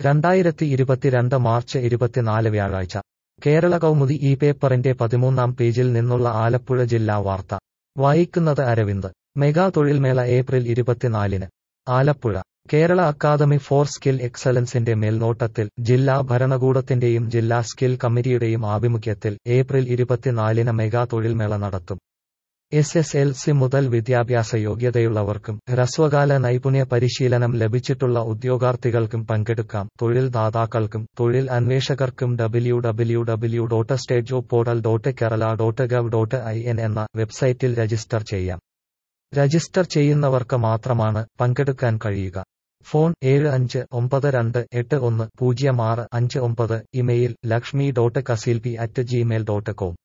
രണ്ടായിരത്തി ഇരുപത്തിരണ്ട് മാർച്ച് ഇരുപത്തിനാല് വ്യാഴാഴ്ച കേരള കൗമുദി ഈ പേപ്പറിന്റെ പതിമൂന്നാം പേജിൽ നിന്നുള്ള ആലപ്പുഴ ജില്ലാ വാർത്ത വായിക്കുന്നത് അരവിന്ദ് മെഗാ തൊഴിൽമേള ഏപ്രിൽ ഇരുപത്തിനാലിന് Alappuzha Kerala academy for skill എക്സലൻസിന്റെ മേൽനോട്ടത്തിൽ ജില്ലാ ഭരണകൂടത്തിന്റെയും ജില്ലാ സ്കിൽ കമ്മിറ്റിയുടെയും ആഭിമുഖ്യത്തിൽ ഏപ്രിൽ ഇരുപത്തിനാലിന് മെഗാ തൊഴിൽമേള നടത്തും എസ് എസ് എൽ സി മുതൽ വിദ്യാഭ്യാസ യോഗ്യതയുള്ളവർക്കും ഹ്രസ്വകാല നൈപുണ്യ പരിശീലനം ലഭിച്ചിട്ടുള്ള ഉദ്യോഗാർത്ഥികൾക്കും പങ്കെടുക്കാം തൊഴിൽ ദാതാക്കൾക്കും തൊഴിൽ അന്വേഷകർക്കും W W W dot state job portal dot Kerala dot gov dot I N എന്ന വെബ്സൈറ്റിൽ രജിസ്റ്റർ ചെയ്യാം രജിസ്റ്റർ ചെയ്യുന്നവർക്ക് മാത്രമാണ് പങ്കെടുക്കാൻ കഴിയുക ഫോൺ ഏഴ് അഞ്ച് ഒമ്പത് രണ്ട് എട്ട് ഒന്ന് പൂജ്യം ആറ് അഞ്ച് ഒമ്പത് ഇമെയിൽ ലക്ഷ്മി ഡോട്ട് കസീൽപി അറ്റ് ജിമെയിൽ ഡോട്ട് കോം